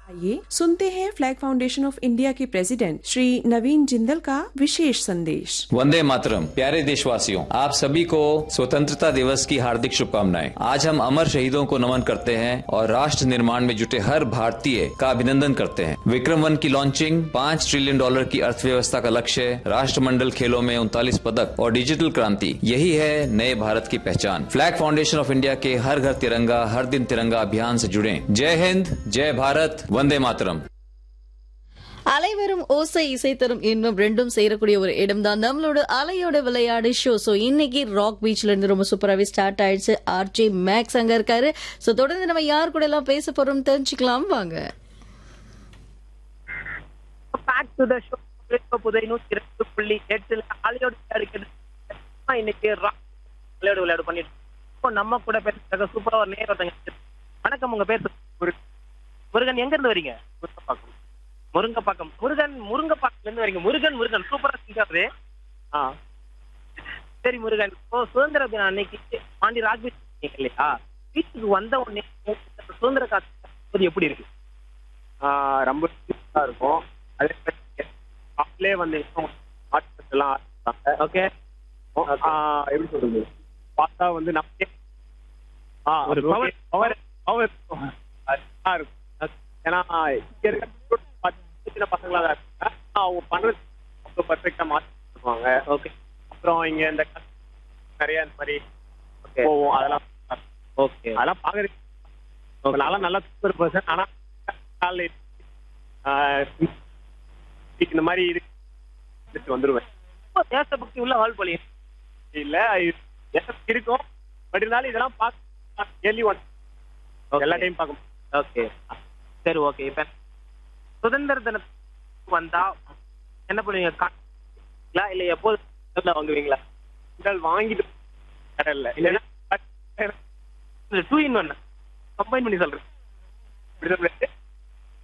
आइए सुनते हैं फ्लैग फाउंडेशन ऑफ इंडिया के प्रेसिडेंट श्री नवीन जिंदल का विशेष संदेश वंदे मातरम प्यारे देशवासियों आप सभी को स्वतंत्रता दिवस की हार्दिक शुभकामनाएं आज हम अमर शहीदों को नमन करते हैं और राष्ट्र निर्माण में जुटे हर भारतीय का अभिनंदन करते हैं विक्रम वन की लॉन्चिंग पाँच ट्रिलियन डॉलर की अर्थव्यवस्था का लक्ष्य राष्ट्रमंडल खेलों में उनतालीस पदक और डिजिटल क्रांति यही है नए भारत की पहचान फ्लैग फाउंडेशन ऑफ इंडिया के हर घर तिरंगा हर दिन तिरंगा अभियान से जुड़े जय हिंद जय भारत वंदे मातरम அலைவரும் ஓசை இசை தரும் இன்பம் ரெண்டும் சேரக்கூடிய ஒரு இடம் தான் நம்மளோட அலையோட விளையாடு ஷோ சோ இன்னைக்கு ராக் பீச்ல இருந்து ரொம்ப சூப்பராகவே ஸ்டார்ட் ஆயிடுச்சு ஆர்ஜே மேக்ஸ் அங்க இருக்காரு சோ தொடர்ந்து நம்ம யார் கூட எல்லாம் பேச போறோம் தெரிஞ்சுக்கலாம் வாங்க பேக் டு த ஷோ புதை நூத்தி இரண்டு புள்ளி எட்டுல அலையோடு விளையாடுகிறது இன்னைக்கு rock விளையாடு விளையாடு பண்ணிட்டு இருக்கோம். இப்போ நம்ம கூட பேசுறதுக்கு சூப்பரா ஒரு நேர் ஒருத்தங்க இருக்காங்க. வணக்கம் உங்க பேர் முருகன். முருகன் எங்க இருந்து வரீங்க முருங்கப்பாக்கம் முருங்கப்பாக்கம் முருகன் முருங்கப்பாக்கத்துல இருந்து வரீங்க முருகன் முருகன் சூப்பரா சிங்காரு ஆ சரி முருகன் இப்போ சுதந்திர தினம் அன்னைக்கு பாண்டி ராஜ்பீச் இல்லையா வீட்டுக்கு வந்த உடனே சுதந்திர காத்து எப்படி இருக்கு ஆஹ் ரொம்ப சூப்பரா இருக்கும் அதே மாதிரி காலையிலே வந்து ஆர்டிஸ்ட் எல்லாம் ஆரம்பிச்சாங்க ஓகே ஆஹ் எப்படி சொல்றது பார்த்தா வந்து நமக்கே ஆ ஒரு ஒரு power- பவர் பவர் நல்லா இருக்கும் ஏன்னா இங்க இருக்க சின்ன சின்ன பசங்களா தான் இருக்காங்க ஆனா அவங்க பண்றது ரொம்ப பர்ஃபெக்டா மாத்தி பண்ணுவாங்க ஓகே அப்புறம் இங்க இந்த க- நிறைய இந்த மாதிரி ஓகே போவோம் அதெல்லாம் ஓகே அதெல்லாம் பாக்குறதுக்கு நல்லா நல்ல சூப்பர் பர்சன் ஆனா காலையில ஆஹ் இந்த மாதிரி இருக்கு வந்துருவேன் ரொம்ப தேசபக்தி உள்ள ஆள் போலயே இல்ல இது எனக்கு இருக்கும் பட் இருந்தாலும் இதெல்லாம் பார்க்க ஏர்லி ஒன் எல்லா டைம் பார்க்க முடியும். ஓகே சரி ஓகே இப்ப சுதந்திர தினத்துக்கு வந்தா என்ன பண்ணுவீங்க காட்டுவீங்களா இல்ல எப்போது முதல்ல வாங்குவீங்களா இதழ் வாங்கிட்டு கடல்ல இல்லைன்னா இல்ல டூ இன் ஒன் கம்பைன் பண்ணி சொல்றேன் இப்படி சொல்றது